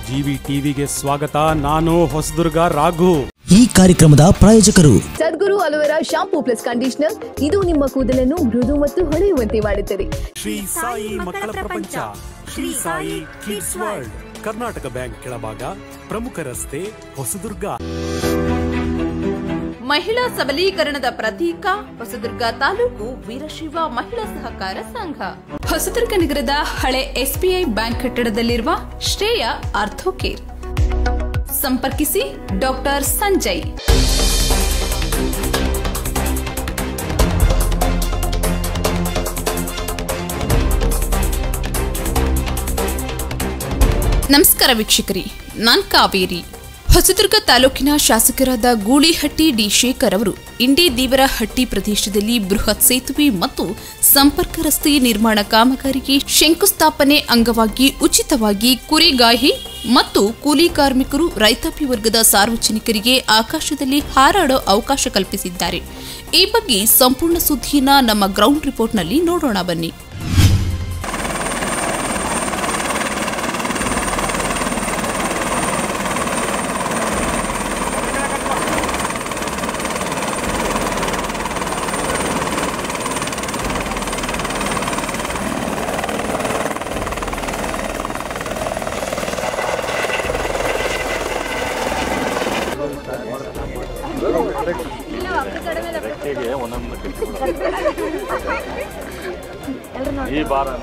GV ಟಿವಿಗೆ ಸ್ವಾಗತ ನಾನು ಹೊಸದುರ್ಗ ರಾಘು ಈ ಕಾರ್ಯಕ್ರಮದ ಪ್ರಾಯೋಜಕರು Sadguru aloe vera shampoo plus conditioner ಇದು ನಿಮ್ಮ ಕೂದಲನ್ನು ಮೃದು ಮತ್ತು ಹೊಳೆಯುವಂತೆ ಮಾಡುತ್ತದೆ ಶ್ರೀ ಸಾಯಿ ಮಕ್ಕಳ ಪ್ರಪಂಚ Shri Sai kids world Karnataka bank ಕೆಳಭಾಗ ಪ್ರಮುಖ ರಸ್ತೆ ಹೊಸದುರ್ಗ ಮಹಿಳಾ ಸಬಲೀಕರಣದ ಪ್ರತೀಕ ಹೊಸದುರ್ಗ ತಾಲೂಕು ವೀರಶೈವ ಮಹಿಳಾ ಸಹಕಾರ ಸಂಘ ಹೊಸದುರ್ಗ ನಗರದ ಹಳೆ ಎಸ್ಬಿಐ ಬ್ಯಾಂಕ್ ಕಟ್ಟಡದಲ್ಲಿರುವ ಶ್ರೇಯ ಆರ್ಥೋಕೇರ್ ಸಂಪರ್ಕಿಸಿ ಡಾಕ್ಟರ್ ಸಂಜಯ್ ನಮಸ್ಕಾರ ವೀಕ್ಷಕರಿ ನಾನ್ ಕಾವೇರಿ ಹೊಸದುರ್ಗ ತಾಲೂಕಿನ ಶಾಸಕರಾದ ಗೂಳಿಹಟ್ಟಿ ಡಿ ಶೇಖರ್ ಅವರು ಇಂಡಿ ದೇವರಹಟ್ಟಿ ಪ್ರದೇಶದಲ್ಲಿ ಬೃಹತ್ ಸೇತುವೆ ಮತ್ತು ಸಂಪರ್ಕ ರಸ್ತೆ ನಿರ್ಮಾಣ ಕಾಮಗಾರಿಗೆ ಶಂಕುಸ್ಥಾಪನೆ ಅಂಗವಾಗಿ ಉಚಿತವಾಗಿ ಕುರಿಗಾಹಿ ಮತ್ತು ಕೂಲಿ ಕಾರ್ಮಿಕರು ರೈತಾಪಿ ವರ್ಗದ ಸಾರ್ವಜನಿಕರಿಗೆ ಆಕಾಶದಲ್ಲಿ ಹಾರಾಡೋ ಅವಕಾಶ ಕಲ್ಪಿಸಿದ್ದಾರೆ ಈ ಬಗ್ಗೆ ಸಂಪೂರ್ಣ ಸುದ್ದಿಯನ್ನ ನಮ್ಮ ಗ್ರೌಂಡ್ ರಿಪೋರ್ಟ್ನಲ್ಲಿ ನೋಡೋಣ ಬನ್ನಿ ಈ ಬಾರನು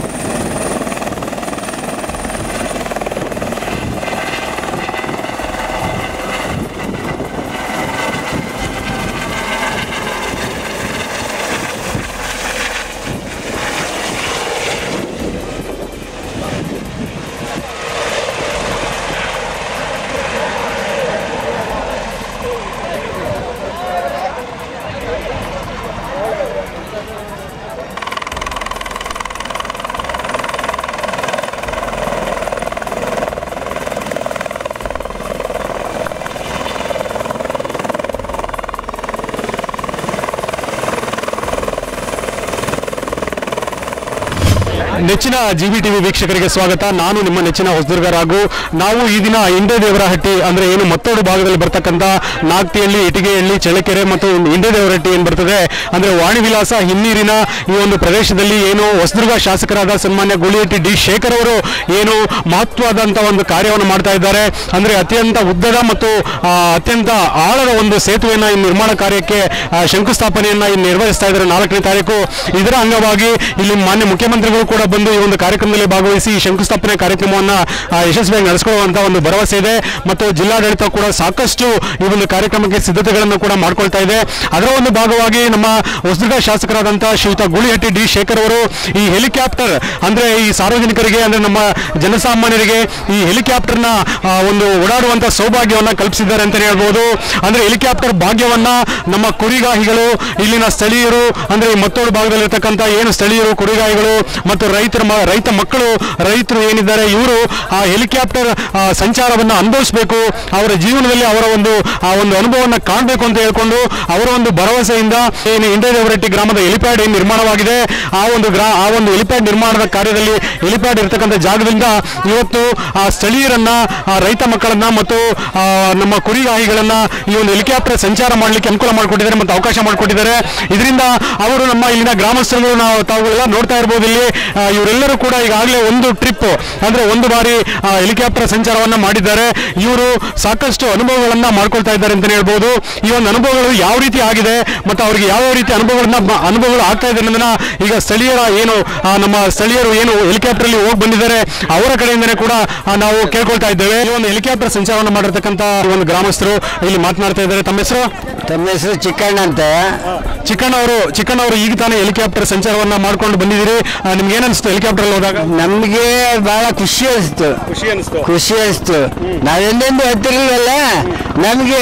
ನೆಚ್ಚಿನ ಜಿಬಿ ಟಿವಿ ವೀಕ್ಷಕರಿಗೆ ಸ್ವಾಗತ ನಾನು ನಿಮ್ಮ ನೆಚ್ಚಿನ ಹೊಸದುರ್ಗ ರಾಘು ನಾವು ಈ ದಿನ ಇಂಡೆ ದೇವರಹಟ್ಟಿ ಅಂದ್ರೆ ಏನು ಮತ್ತೋಡು ಭಾಗದಲ್ಲಿ ಬರ್ತಕ್ಕಂಥ ನಾಗ್ತಿಹಳ್ಳಿ ಇಟಿಗೆಹಳ್ಳಿ ಚಳ್ಳಕೆರೆ ಮತ್ತು ಇಂಡೆ ದೇವರಹಟ್ಟಿ ಏನು ಬರ್ತದೆ ಅಂದ್ರೆ ವಾಣಿ ವಿಲಾಸ ಹಿನ್ನೀರಿನ ಈ ಒಂದು ಪ್ರದೇಶದಲ್ಲಿ ಏನು ಹೊಸದುರ್ಗ ಶಾಸಕರಾದ ಸನ್ಮಾನ್ಯ ಗುಳಿಹಟ್ಟಿ ಡಿ ಶೇಖರ್ ಅವರು ಏನು ಮಹತ್ವದಂತ ಒಂದು ಕಾರ್ಯವನ್ನು ಮಾಡ್ತಾ ಇದ್ದಾರೆ ಅಂದ್ರೆ ಅತ್ಯಂತ ಉದ್ದದ ಮತ್ತು ಆ, ಅತ್ಯಂತ ಆಳದ ಒಂದು ಸೇತುವೆಯನ್ನ ಈ ನಿರ್ಮಾಣ ಕಾರ್ಯಕ್ಕೆ ಆ, ಶಂಕುಸ್ಥಾಪನೆಯನ್ನ ಇಲ್ಲಿ ನಿರ್ವಹಿಸ್ತಾ ಇದ್ದಾರೆ ನಾಲ್ಕನೇ ತಾರೀಕು ಇದರ ಅಂಗವಾಗಿ ಇಲ್ಲಿ ಮಾನ್ಯ ಮುಖ್ಯಮಂತ್ರಿಗಳು ಕೂಡ ಬಂದು ಈ ಒಂದು ಕಾರ್ಯಕ್ರಮದಲ್ಲಿ ಭಾಗವಹಿಸಿ ಈ ಶಂಕುಸ್ಥಾಪನೆ ಕಾರ್ಯಕ್ರಮವನ್ನ ಆ, ಯಶಸ್ವಿಯಾಗಿ ನಡೆಸಿಕೊಳ್ಳುವಂತ ಒಂದು ಭರವಸೆ ಇದೆ ಮತ್ತು ಜಿಲ್ಲಾಡಳಿತ ಕೂಡ ಸಾಕಷ್ಟು ಈ ಒಂದು ಕಾರ್ಯಕ್ರಮಕ್ಕೆ ಸಿದ್ಧತೆಗಳನ್ನು ಕೂಡ ಮಾಡ್ಕೊಳ್ತಾ ಇದೆ ಅದರ ಒಂದು ಭಾಗವಾಗಿ ನಮ್ಮ ಹೊಸದುರ್ಗ ಶಾಸಕರಾದಂತಹ ಶ್ರೀಯುತ ಗೂಳಿಹಟ್ಟಿ ಡಿ ಶೇಖರ್ ಅವರು ಈ ಹೆಲಿಕಾಪ್ಟರ್ ಅಂದ್ರೆ ಈ ಸಾರ್ವಜನಿಕರಿಗೆ ಅಂದ್ರೆ ನಮ್ಮ ಜನಸಾಮಾನ್ಯರಿಗೆ ಈ ಹೆಲಿಕಾಪ್ಟರ್ನ ಆ, ಒಂದು ಓಡಾಡುವಂತ ಸೌಭಾಗ್ಯವನ್ನ ಕಲ್ಪಿಸಿದ್ದಾರೆ ಅಂತ ಹೇಳ್ಬೋದು ಅಂದ್ರೆ ಹೆಲಿಕಾಪ್ಟರ್ ಭಾಗ್ಯವನ್ನ ನಮ್ಮ ಕುರಿಗಾಹಿಗಳು ಇಲ್ಲಿನ ಸ್ಥಳೀಯರು ಅಂದ್ರೆ ಈ ಮತ್ತೋಡು ಭಾಗದಲ್ಲಿರ್ತಕ್ಕಂಥ ಏನು ಸ್ಥಳೀಯರು ಕುರಿಗಾಹಿಗಳು ಮತ್ತು ರೈತರ ಮ- ರೈತ ಮಕ್ಕಳು ರೈತರು ಏನಿದ್ದಾರೆ ಇವರು ಆ ಹೆಲಿಕಾಪ್ಟರ್ ಆ, ಸಂಚಾರವನ್ನ ಅನುಭವಿಸಬೇಕು ಅವರ ಜೀವನದಲ್ಲಿ ಅವರ ಒಂದು ಆ ಒಂದು ಅನುಭವವನ್ನು ಕಾಣಬೇಕು ಅಂತ ಹೇಳ್ಕೊಂಡು ಅವರ ಒಂದು ಭರವಸೆಯಿಂದ ಏನು ಇಂಡೇದೇವರಟ್ಟಿ ಗ್ರಾಮದ ಹೆಲಿಪ್ಯಾಡ್ ಏನು ನಿರ್ಮಾಣವಾಗಿದೆ ಆ ಒಂದು ಗ್ರಾ ಆ ಒಂದು ಹೆಲಿಪ್ಯಾಡ್ ನಿರ್ಮಾಣದ ಕಾರ್ಯದಲ್ಲಿ ಹೆಲಿಪ್ಯಾಡ್ ಇರತಕ್ಕಂಥ ಜಾಗದಿಂದ ಇವತ್ತು ಆ ಸ್ಥಳೀಯರನ್ನ ಆ ರೈತ ಮಕ್ಕಳನ್ನ ಮತ್ತು ಆ, ನಮ್ಮ ಕುರಿಗಾಹಿಗಳನ್ನ ಈ ಒಂದು ಹೆಲಿಕಾಪ್ಟರ್ ಸಂಚಾರ ಮಾಡಲಿಕ್ಕೆ ಅನುಕೂಲ ಮಾಡಿಕೊಟ್ಟಿದ್ದಾರೆ ಮತ್ತು ಅವಕಾಶ ಮಾಡಿಕೊಟ್ಟಿದ್ದಾರೆ ಇದರಿಂದ ಅವರು ನಮ್ಮ ಇಲ್ಲಿನ ಗ್ರಾಮಸ್ಥರು ನಾವು ತಾವುಗಳೆಲ್ಲ ನೋಡ್ತಾ ಇರ್ಬೋದು ಇಲ್ಲಿ ಆ, ಇವರೆಲ್ಲರೂ ಕೂಡ ಈಗಾಗಲೇ ಒಂದು ಟ್ರಿಪ್ ಅಂದ್ರೆ ಒಂದು ಬಾರಿ ಆ, ಹೆಲಿಕಾಪ್ಟರ್ ಸಂಚಾರವನ್ನ ಮಾಡಿದ್ದಾರೆ ಇವರು ಸಾಕಷ್ಟು ಅನುಭವಗಳನ್ನ ಮಾಡ್ಕೊಳ್ತಾ ಇದ್ದಾರೆ ಅಂತ ಹೇಳ್ಬೋದು ಈ ಒಂದು ಅನುಭವಗಳು ಯಾವ ರೀತಿ ಆಗಿದೆ ಮತ್ತು ಅವರಿಗೆ ಯಾವ ರೀತಿ ಅನುಭವಗಳನ್ನ ಬ- ಅನುಭವಗಳು ಆಗ್ತಾ ಇದೆ ಅನ್ನೋದನ್ನ ಈಗ ಸ್ಥಳೀಯರ ಏನು ಆ, ನಮ್ಮ ಸ್ಥಳೀಯರು ಏನು ಹೆಲಿಕಾಪ್ಟರ್ ಅಲ್ಲಿ ಹೋಗಿ ಬಂದಿದ್ದಾರೆ ಅವರ ಕಡೆಯಿಂದನೇ ಕೂಡ ಆ, ನಾವು ಕೇಳ್ಕೊಳ್ತಾ ಇದ್ದೇವೆ ಈ ಒಂದು ಹೆಲಿಕಾಪ್ಟರ್ ಸಂಚಾರವನ್ನು ಮಾಡಿರ್ತಕ್ಕಂಥ ಒಂದು ಗ್ರಾಮಸ್ಥರು ಇಲ್ಲಿ ಮಾತನಾಡ್ತಾ ಇದ್ದಾರೆ ತಮ್ಮ ಹೆಸರು ತಮ್ಮ ಹೆಸರು ಚಿಕ್ಕಣ್ಣ ಅಂತ ಚಿಕ್ಕಣ್ಣ ಅವರು ಚಿಕ್ಕಣ್ಣ ಅವರು ಈಗ ತಾನೇ ಹೆಲಿಕಾಪ್ಟರ್ ಸಂಚಾರವನ್ನ ಮಾಡ್ಕೊಂಡು ಬಂದಿದ್ದೀರಿ ಆ, ನಿಮ್ಗೆ ಏನ್ ಅನಿಸ್ತು ಹೆಲಿಕಾಪ್ಟರ್ ಅಲ್ಲಿ ಹೋದಾಗ ನಮ್ಗೆ ಬಹಳ ಖುಷಿ ಅನಿಸ್ತು ಖುಷಿ ಅನಿಸ್ತು ಖುಷಿ ಅನಿಸ್ತು ನಾವೆಂದೆಂದು ಹತ್ತಿರಲಿಲ್ಲ ನಮಗೆ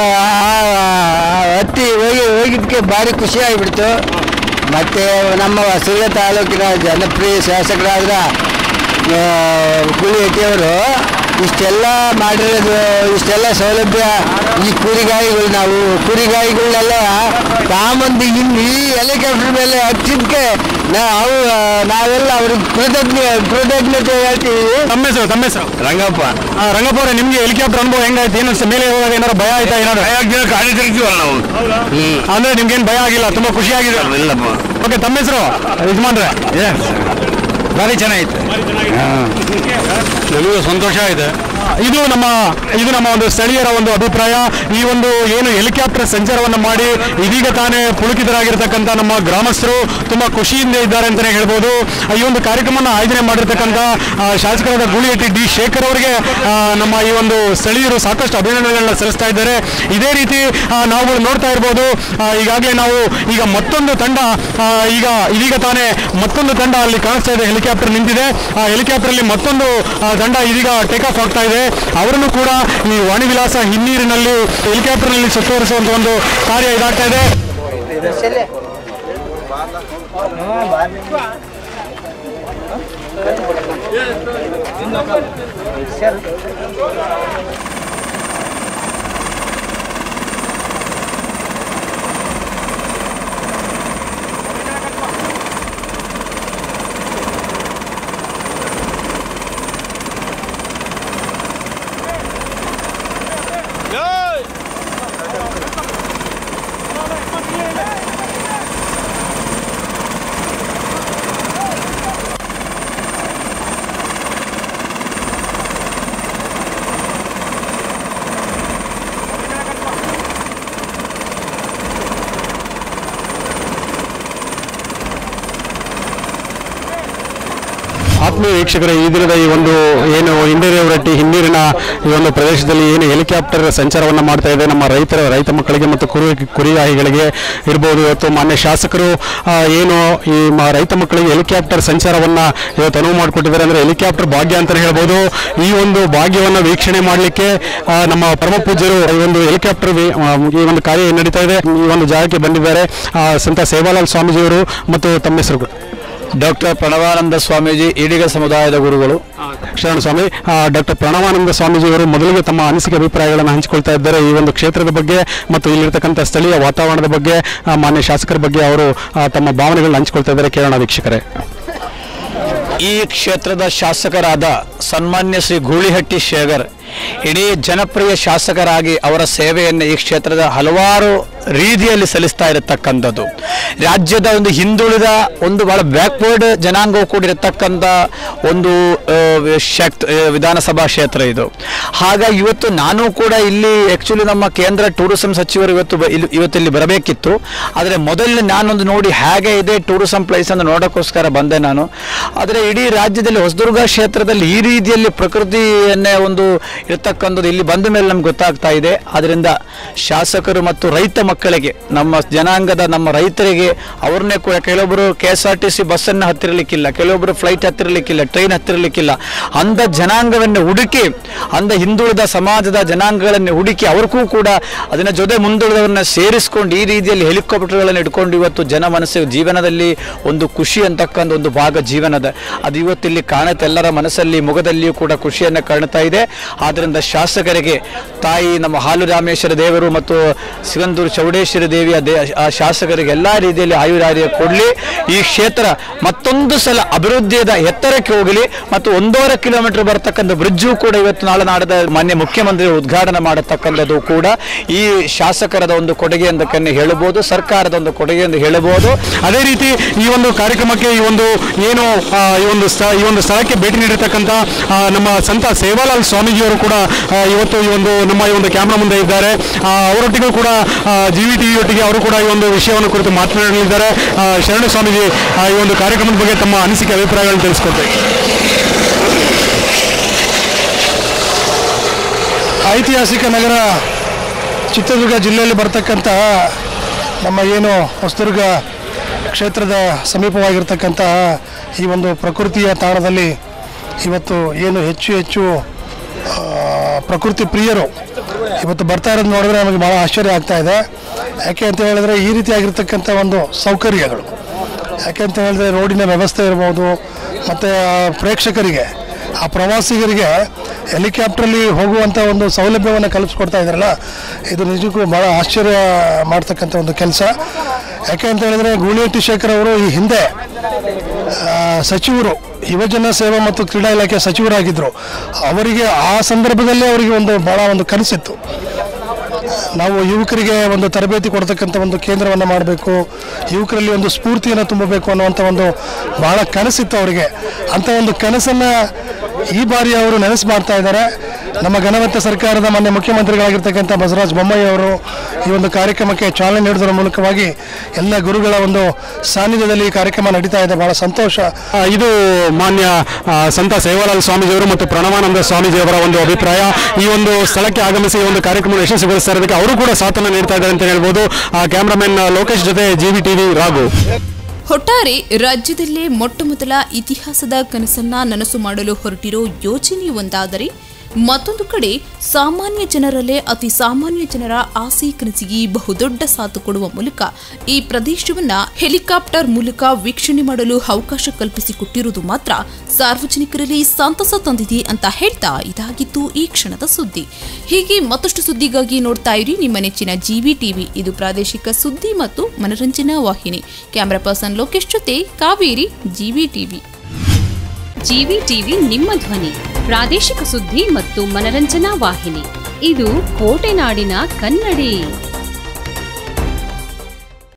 ಹತ್ತಿ ಹೋಗಿ ಹೋಗಿದ್ದಕ್ಕೆ ಭಾರಿ ಖುಷಿ ಆಗಿಬಿಡ್ತು ಮತ್ತೆ ನಮ್ಮ ಹೊಸದುರ್ಗ ತಾಲೂಕಿನ ಜನಪ್ರಿಯ ಶಾಸಕರಾದ ಗುಳಿಹಟ್ಟಿಯವರು ಇಷ್ಟೆಲ್ಲ ಮಾಡಿರೋದು ಇಷ್ಟೆಲ್ಲ ಸೌಲಭ್ಯ ಈ ಕುರಿಗಾಯಿಗಳು ನಾವು ಕುರಿಗಾಯಿಗಳನ್ನೆಲ್ಲ ತಾಮಂದಿ ಇನ್ನು ಈ ಹೆಲಿಕಾಪ್ಟರ್ ಮೇಲೆ ಹಚ್ಚಿದ್ಕೆ ನಾವು ನಾವೆಲ್ಲ ಅವ್ರಿಗೆ ಕೃತಜ್ಞ ಕೃತಜ್ಞತೆ ಹೇಳ್ತೀವಿ ತಮ್ಮ ಹೆಸರು ತಮ್ಮ ಹೆಸರು ರಂಗಪ್ಪ ಆ, ರಂಗಪ್ಪ ಅವರೇ ನಿಮ್ಗೆ ಹೆಲಿಕಾಪ್ಟರ್ ಅನುಭವ ಹೆಂಗಾಯ್ತು ಏನು ಅನ್ಸುತ್ತೆ? ಮೇಲೆ ಹೋದಾಗ ಏನಾರು ಭಯ ಆಯ್ತಾ ಏನಾದ್ರು ಗಾಡಿ ತಿರುಗ್ತೀವಲ್ಲ ನಾವು ಅಂದ್ರೆ ನಿಮ್ಗೇನು ಭಯ ಆಗಿಲ್ಲ ತುಂಬಾ ಖುಷಿ ಆಗಿದೆ ಇಲ್ಲಪ್ಪ ಓಕೆ ತಮ್ಮ ಹೆಸರು ಯಜಮಾನ್ರೆ ಭಾರಿ ಚೆನ್ನಾಗಿತ್ತು ನಮಗೂ ಸಂತೋಷ ಇದೆ ಇದು ನಮ್ಮ ಇದು ನಮ್ಮ ಒಂದು ಸ್ಥಳೀಯರ ಒಂದು ಅಭಿಪ್ರಾಯ ಈ ಒಂದು ಏನು ಹೆಲಿಕಾಪ್ಟರ್ ಸಂಚಾರವನ್ನು ಮಾಡಿ ಇದೀಗ ತಾನೇ ಪುಳುಕಿತರಾಗಿರ್ತಕ್ಕಂಥ ನಮ್ಮ ಗ್ರಾಮಸ್ಥರು ತುಂಬಾ ಖುಷಿಯಿಂದ ಇದ್ದಾರೆ ಅಂತಾನೆ ಹೇಳ್ಬೋದು ಈ ಒಂದು ಕಾರ್ಯಕ್ರಮನ ಆಯೋಜನೆ ಮಾಡಿರ್ತಕ್ಕಂಥ ಆ, ಶಾಸಕರಾದ ಗೂಳಿಹಟ್ಟಿ ಡಿ ಶೇಖರ್ ಅವರಿಗೆ ಆ, ನಮ್ಮ ಈ ಒಂದು ಸ್ಥಳೀಯರು ಸಾಕಷ್ಟು ಅಭಿನಂದನೆಗಳನ್ನ ಸಲ್ಲಿಸ್ತಾ ಇದ್ದಾರೆ ಇದೇ ರೀತಿ ಆ, ನಾವುಗಳು ನೋಡ್ತಾ ಇರ್ಬೋದು ಆ, ಈಗಾಗಲೇ ನಾವು ಈಗ ಮತ್ತೊಂದು ತಂಡ ಆ, ಈಗ ಇದೀಗ ತಾನೇ ಮತ್ತೊಂದು ತಂಡ ಅಲ್ಲಿ ಕಾಣಿಸ್ತಾ ಇದೆ ಹೆಲಿಕಾಪ್ಟರ್ ನಿಂತಿದೆ ಆ ಹೆಲಿಕಾಪ್ಟರ್ ಅಲ್ಲಿ ಮತ್ತೊಂದು ಆ, ತಂಡ ಇದೀಗ ಟೇಕ್ ಆಫ್ ಆಗ್ತಾ ಇದೆ ಅವರನ್ನು ಕೂಡ ಈ ವಾಣಿವಿಲಾಸ ಹಿನ್ನೀರಿನಲ್ಲಿ ಹೆಲಿಕಾಪ್ಟರ್ನಲ್ಲಿ ಸುತ್ತುವರಿಸುವಂತ ಒಂದು ಕಾರ್ಯ ಇದಾಗ್ತಾ ಇದೆ ಆತ್ಮೀಯ ವೀಕ್ಷಕರೇ ಈ ದಿನದ ಈ ಒಂದು ಏನು ಇಂಡೇರಿಯವರಟ್ಟಿ ಹಿನ್ನೀರಿನ ಈ ಒಂದು ಪ್ರದೇಶದಲ್ಲಿ ಏನು ಹೆಲಿಕಾಪ್ಟರ್ ಸಂಚಾರವನ್ನು ಮಾಡ್ತಾ ಇದೆ ನಮ್ಮ ರೈತರ ರೈತ ಮಕ್ಕಳಿಗೆ ಮತ್ತು ಕುರಿ ಕುರಿಗಾಹಿಗಳಿಗೆ ಇರ್ಬೋದು ಇವತ್ತು ಮಾನ್ಯ ಶಾಸಕರು ಆ, ಏನು ಈ ಮ- ರೈತ ಮಕ್ಕಳಿಗೆ ಹೆಲಿಕಾಪ್ಟರ್ ಸಂಚಾರವನ್ನ ಇವತ್ತು ಅನುವು ಮಾಡಿಕೊಟ್ಟಿದ್ದಾರೆ ಅಂದ್ರೆ ಹೆಲಿಕಾಪ್ಟರ್ ಭಾಗ್ಯ ಅಂತಲೇ ಹೇಳ್ಬೋದು ಈ ಒಂದು ಭಾಗ್ಯವನ್ನ ವೀಕ್ಷಣೆ ಮಾಡಲಿಕ್ಕೆ ನಮ್ಮ ಪರಮ ಪೂಜ್ಯರು ಈ ಒಂದು ಹೆಲಿಕಾಪ್ಟರ್ ವಿ- ಆ, ಈ ಒಂದು ಕಾರ್ಯ ಏನ್ ನಡೀತಾ ಇದೆ ಈ ಒಂದು ಜಾಗಕ್ಕೆ ಬಂದಿದ್ದಾರೆ ಆ, ಸಂತ ಸೇವಾಲಾಲ್ ಸ್ವಾಮೀಜಿಯವರು ಮತ್ತು ತಮ್ಮ ಹೆಸರು ಡಾಕ್ಟರ್ ಪ್ರಣವಾನಂದ ಸ್ವಾಮೀಜಿ ಈಡಿಗ ಸಮುದಾಯದ ಗುರುಗಳು ಶರಣ ಸ್ವಾಮಿ ಡಾಕ್ಟರ್ ಪ್ರಣವಾನಂದ ಸ್ವಾಮೀಜಿಯವರು ಮೊದಲಿಗೆ ತಮ್ಮ ಅನಿಸಿಕೆ ಅಭಿಪ್ರಾಯಗಳನ್ನು ಹಂಚಿಕೊಳ್ತಾ ಇದ್ದಾರೆ ಈ ಒಂದು ಕ್ಷೇತ್ರದ ಬಗ್ಗೆ ಮತ್ತು ಇಲ್ಲಿರ್ತಕ್ಕಂಥ ಸ್ಥಳೀಯ ವಾತಾವರಣದ ಬಗ್ಗೆ ಆ, ಮಾನ್ಯ ಶಾಸಕರ ಬಗ್ಗೆ ಅವರು ಆ, ತಮ್ಮ ಭಾವನೆಗಳನ್ನ ಹಂಚಿಕೊಳ್ತಾ ಇದ್ದಾರೆ ಕೇಳೋಣ ವೀಕ್ಷಕರೇ ಈ ಕ್ಷೇತ್ರದ ಶಾಸಕರಾದ ಸನ್ಮಾನ್ಯ ಶ್ರೀ ಗೂಳಿಹಟ್ಟಿ ಶೇಗರ್ ಇಡೀ ಜನಪ್ರಿಯ ಶಾಸಕರಾಗಿ ಅವರ ಸೇವೆಯನ್ನು ಈ ಕ್ಷೇತ್ರದ ಹಲವಾರು ರೀತಿಯಲ್ಲಿ ಸಲ್ಲಿಸ್ತಾ ಇರತಕ್ಕಂಥದ್ದು ರಾಜ್ಯದ ಒಂದು ಹಿಂದುಳಿದ ಒಂದು ಬಹಳ ಬ್ಯಾಕ್ವರ್ಡ್ ಜನಾಂಗವು ಕೂಡ ಇರತಕ್ಕಂಥ ಒಂದು ಆ, ಶಕ್ತ ಆ, ವಿಧಾನಸಭಾ ಕ್ಷೇತ್ರ ಇದು ಹಾಗಾಗಿ ಇವತ್ತು ನಾನು ಕೂಡ ಇಲ್ಲಿ ಆ್ಯಕ್ಚುಲಿ ನಮ್ಮ ಕೇಂದ್ರ ಟೂರಿಸಂ ಸಚಿವರು ಇವತ್ತು ಬ- ಇಲ್ಲಿ ಇವತ್ತು ಇಲ್ಲಿ ಬರಬೇಕಿತ್ತು ಆದರೆ ಮೊದಲನೇ ನಾನೊಂದು ನೋಡಿ ಹೇಗೆ ಇದೆ ಟೂರಿಸಂ ಪ್ಲೇಸ್ ಅನ್ನು ನೋಡೋಕ್ಕೋಸ್ಕರ ಬಂದೆ ನಾನು ಆದರೆ ಇಡೀ ರಾಜ್ಯದಲ್ಲಿ ಹೊಸದುರ್ಗ ಕ್ಷೇತ್ರದಲ್ಲಿ ಈ ರೀತಿಯಲ್ಲಿ ಪ್ರಕೃತಿಯನ್ನೇ ಒಂದು ಇರತಕ್ಕಂಥದ್ದು ಇಲ್ಲಿ ಬಂದ ಮೇಲೆ ನಮ್ಗೆ ಗೊತ್ತಾಗ್ತಾ ಇದೆ ಅದರಿಂದ ಶಾಸಕರು ಮತ್ತು ರೈತ ಮಕ್ಕಳಿಗೆ ನಮ್ಮ ಜನಾಂಗದ ನಮ್ಮ ರೈತರಿಗೆ ಅವ್ರನ್ನೇ ಕೂಡ ಕೆಲವೊಬ್ಬರು K S R T C ಬಸ್ಸನ್ನು ಹತ್ತಿರಲಿಕ್ಕಿಲ್ಲ ಕೆಲವೊಬ್ಬರು ಫ್ಲೈಟ್ ಹತ್ತಿರಲಿಕ್ಕಿಲ್ಲ ಟ್ರೈನ್ ಹತ್ತಿರಲಿಕ್ಕಿಲ್ಲ ಅಂಧ ಜನಾಂಗವನ್ನು ಹುಡುಕಿ ಅಂಧ ಹಿಂದುಳಿದ ಸಮಾಜದ ಜನಾಂಗಗಳನ್ನು ಹುಡುಕಿ ಅವ್ರಿಗೂ ಕೂಡ ಅದನ್ನ ಜೊತೆ ಮುಂದುಳಿದವರನ್ನ ಸೇರಿಸ್ಕೊಂಡು ಈ ರೀತಿಯಲ್ಲಿ ಹೆಲಿಕಾಪ್ಟರ್ಗಳನ್ನು ಇಟ್ಕೊಂಡು ಇವತ್ತು ಜನ ಮನಸ್ಸು ಜೀವನದಲ್ಲಿ ಒಂದು ಖುಷಿ ಅಂತಕ್ಕಂಥ ಒಂದು ಭಾಗ ಜೀವನದ ಅದು ಇವತ್ತು ಇಲ್ಲಿ ಕಾಣುತ್ತೆ ಎಲ್ಲರ ಮನಸ್ಸಲ್ಲಿ ಮುಖದಲ್ಲಿಯೂ ಕೂಡ ಖುಷಿಯನ್ನು ಕಾಣ್ತಾ ಇದೆ ಆದ್ದರಿಂದ ಶಾಸಕರಿಗೆ ತಾಯಿ ನಮ್ಮ ಹಾಲು ರಾಮೇಶ್ವರ ದೇವರು ಮತ್ತು ಸಿಗಂದೂರು ಚೌಡೇಶ್ವರಿ ದೇವಿಯ ದೇ ಆ ಶಾಸಕರಿಗೆ ಎಲ್ಲ ರೀತಿಯಲ್ಲಿ ಆಯುರಾರ್ಯ ಕೊಡಲಿ ಈ ಕ್ಷೇತ್ರ ಮತ್ತೊಂದು ಸಲ ಅಭಿವೃದ್ಧಿಯದ ಎತ್ತರಕ್ಕೆ ಹೋಗಲಿ ಮತ್ತು ಒಂದೂವರೆ ಕಿಲೋಮೀಟರ್ ಬರತಕ್ಕಂಥ ಬ್ರಿಡ್ಜು ಕೂಡ ಇವತ್ತು ನಾಳೆ ನಾಡದ ಮಾನ್ಯ ಮುಖ್ಯಮಂತ್ರಿ ಉದ್ಘಾಟನೆ ಮಾಡತಕ್ಕಂಥದ್ದು ಕೂಡ ಈ ಶಾಸಕರದ ಒಂದು ಕೊಡುಗೆ ಅಂತಕ್ಕನ್ನೇ ಹೇಳಬಹುದು ಸರ್ಕಾರದ ಒಂದು ಕೊಡುಗೆ ಎಂದು ಹೇಳಬಹುದು ಅದೇ ರೀತಿ ಈ ಒಂದು ಕಾರ್ಯಕ್ರಮಕ್ಕೆ ಈ ಒಂದು ಏನು ಆ, ಈ ಒಂದು ಸ್ಥಳ ಈ ಒಂದು ಸ್ಥಳಕ್ಕೆ ಭೇಟಿ ನೀಡಿರ್ತಕ್ಕಂಥ ಆ, ನಮ್ಮ ಸಂತ ಸೇವಾಲಾಲ್ ಸ್ವಾಮೀಜಿಯವರು ಕೂಡ ಆ, ಇವತ್ತು ಈ ಒಂದು ನಮ್ಮ ಈ ಒಂದು ಕ್ಯಾಮ್ರಾ ಮುಂದೆ ಇದ್ದಾರೆ ಆ, ಅವರೊಟ್ಟಿಗೂ ಕೂಡ ಜಿ ವಿ ಟಿವಿ ಒಟ್ಟಿಗೆ ಅವರು ಕೂಡ ಈ ಒಂದು ವಿಷಯವನ್ನು ಕುರಿತು ಮಾತನಾಡಲಿದ್ದಾರೆ ಆ, ಶರಣ ಸ್ವಾಮೀಜಿ ಆ, ಈ ಒಂದು ಕಾರ್ಯಕ್ರಮದ ಬಗ್ಗೆ ತಮ್ಮ ಅನಿಸಿಕೆ ಅಭಿಪ್ರಾಯಗಳನ್ನು ತಿಳಿಸ್ಕೊಡ್ತಾರೆ ಐತಿಹಾಸಿಕ ನಗರ ಚಿತ್ರದುರ್ಗ ಜಿಲ್ಲೆಯಲ್ಲಿ ಬರ್ತಕ್ಕಂಥ ನಮ್ಮ ಏನು ಹೊಸದುರ್ಗ ಕ್ಷೇತ್ರದ ಸಮೀಪವಾಗಿರ್ತಕ್ಕಂಥ ಈ ಒಂದು ಪ್ರಕೃತಿಯ ತಾಣದಲ್ಲಿ ಇವತ್ತು ಏನು ಹೆಚ್ಚು ಹೆಚ್ಚು ಆ, ಪ್ರಕೃತಿ ಪ್ರಿಯರು ಇವತ್ತು ಬರ್ತಾ ಇರೋದು ನೋಡಿದ್ರೆ ನಮಗೆ ಭಾಳ ಆಶ್ಚರ್ಯ ಆಗ್ತಾ ಇದೆ ಯಾಕೆ ಅಂತ ಹೇಳಿದ್ರೆ ಈ ರೀತಿಯಾಗಿರ್ತಕ್ಕಂಥ ಒಂದು ಸೌಕರ್ಯಗಳು ಯಾಕೆ ಅಂತ ಹೇಳಿದ್ರೆ ರೋಡಿನ ವ್ಯವಸ್ಥೆ ಇರ್ಬೋದು ಮತ್ತು ಪ್ರೇಕ್ಷಕರಿಗೆ ಆ ಪ್ರವಾಸಿಗರಿಗೆ ಹೆಲಿಕಾಪ್ಟ್ರಲ್ಲಿ ಹೋಗುವಂಥ ಒಂದು ಸೌಲಭ್ಯವನ್ನು ಕಲ್ಪಿಸ್ಕೊಡ್ತಾ ಇದ್ದಾರಲ್ಲ ಇದು ನಿಜಕ್ಕೂ ಭಾಳ ಆಶ್ಚರ್ಯ ಮಾಡ್ತಕ್ಕಂಥ ಒಂದು ಕೆಲಸ ಯಾಕೆ ಅಂತ ಹೇಳಿದ್ರೆ ಗೂಳಿಹಟ್ಟಿ ಶೇಖರ್ ಅವರು ಈ ಹಿಂದೆ ಆ, ಸಚಿವರು ಯುವಜನ ಸೇವಾ ಮತ್ತು ಕ್ರೀಡಾ ಇಲಾಖೆ ಸಚಿವರಾಗಿದ್ದರು ಅವರಿಗೆ ಆ ಸಂದರ್ಭದಲ್ಲೇ ಅವರಿಗೆ ಒಂದು ಭಾಳ ಒಂದು ಕನಸಿತ್ತು ನಾವು ಯುವಕರಿಗೆ ಒಂದು ತರಬೇತಿ ಕೊಡ್ತಕ್ಕಂಥ ಒಂದು ಕೇಂದ್ರವನ್ನು ಮಾಡಬೇಕು ಯುವಕರಲ್ಲಿ ಒಂದು ಸ್ಫೂರ್ತಿಯನ್ನು ತುಂಬಬೇಕು ಅನ್ನುವಂಥ ಒಂದು ಬಹಳ ಕನಸಿತ್ತು ಅವರಿಗೆ ಅಂಥ ಒಂದು ಕನಸನ್ನು ಈ ಬಾರಿ ಅವರು ನೆನೆಸು ಮಾಡ್ತಾ ಇದ್ದಾರೆ ನಮ್ಮ ಘನವತ್ತ ಸರ್ಕಾರದ ಮಾನ್ಯ ಮುಖ್ಯಮಂತ್ರಿಗಳಾಗಿರ್ತಕ್ಕಂಥ ಬಸವರಾಜ ಬೊಮ್ಮಾಯಿ ಅವರು ಈ ಒಂದು ಕಾರ್ಯಕ್ರಮಕ್ಕೆ ಚಾಲನೆ ನೀಡುವುದರ ಮೂಲಕವಾಗಿ ಎಲ್ಲ ಗುರುಗಳ ಒಂದು ಸಾನ್ನಿಧ್ಯದಲ್ಲಿ ಈ ಕಾರ್ಯಕ್ರಮ ನಡೀತಾ ಇದೆ ಬಹಳ ಸಂತೋಷ ಆ, ಇದು ಮಾನ್ಯ ಆ, ಸಂತ ಸೇವಾಲಾಲ್ ಸ್ವಾಮೀಜಿಯವರು ಮತ್ತು ಪ್ರಣವಾನಂದ ಸ್ವಾಮೀಜಿಯವರ ಒಂದು ಅಭಿಪ್ರಾಯ ಈ ಒಂದು ಸ್ಥಳಕ್ಕೆ ಆಗಮಿಸಿ ಈ ಒಂದು ಕಾರ್ಯಕ್ರಮ ಯಶಸ್ವಿಗೊಳಿಸ್ತಾ ಇರೋದಕ್ಕೆ ಅವರು ಕೂಡ ಸಾಥನ್ನು ನೀಡ್ತಾ ಇದ್ದಾರೆ ಅಂತ ಹೇಳ್ಬೋದು ಆ ಕ್ಯಾಮ್ರಾಮನ್ ಲೋಕೇಶ್ ಜೊತೆ ಜಿ ವಿ ಟಿವಿ ರಾಘು ಒಟ್ಟಾರೆ ರಾಜ್ಯದಲ್ಲೇ ಮೊಟ್ಟಮೊದಲ ಇತಿಹಾಸದ ಕನಸನ್ನ ನನಸು ಮಾಡಲು ಹೊರಟಿರೋ ಯೋಜನೆ ಒಂದಾದರೆ ಮತ್ತೊಂದು ಕಡೆ ಸಾಮಾನ್ಯ ಜನರಲ್ಲೇ ಅತಿ ಸಾಮಾನ್ಯ ಜನರ ಆಸೆ ಕನಸಿಗೆ ಬಹುದೊಡ್ಡ ಸಾಥು ಕೊಡುವ ಮೂಲಕ ಈ ಪ್ರದೇಶವನ್ನ ಹೆಲಿಕಾಪ್ಟರ್ ಮೂಲಕ ವೀಕ್ಷಣೆ ಮಾಡಲು ಅವಕಾಶ ಕಲ್ಪಿಸಿಕೊಟ್ಟಿರುವುದು ಮಾತ್ರ ಸಾರ್ವಜನಿಕರಲ್ಲಿ ಸಂತಸ ತಂದಿದೆ ಅಂತ ಹೇಳ್ತಾ ಇದಾಗಿತ್ತು ಈ ಕ್ಷಣದ ಸುದ್ದಿ ಹೀಗೆ ಮತ್ತಷ್ಟು ಸುದ್ದಿಗಾಗಿ ನೋಡ್ತಾ ಇರಿ ನಿಮ್ಮ ನೆಚ್ಚಿನ ಜಿವಿ ಟಿವಿ ಇದು ಪ್ರಾದೇಶಿಕ ಸುದ್ದಿ ಮತ್ತು ಮನರಂಜನಾ ವಾಹಿನಿ ಕ್ಯಾಮರಾ ಪರ್ಸನ್ ಲೋಕೇಶ್ ಜೊತೆ Kaveri GV TV GV TV ನಿಮ್ಮ ಧ್ವನಿ ಪ್ರಾದೇಶಿಕ ಸುದ್ದಿ ಮತ್ತು ಮನರಂಜನಾ ವಾಹಿನಿ ಇದು ಕೋಟೆನಾಡಿನ ಕನ್ನಡಿ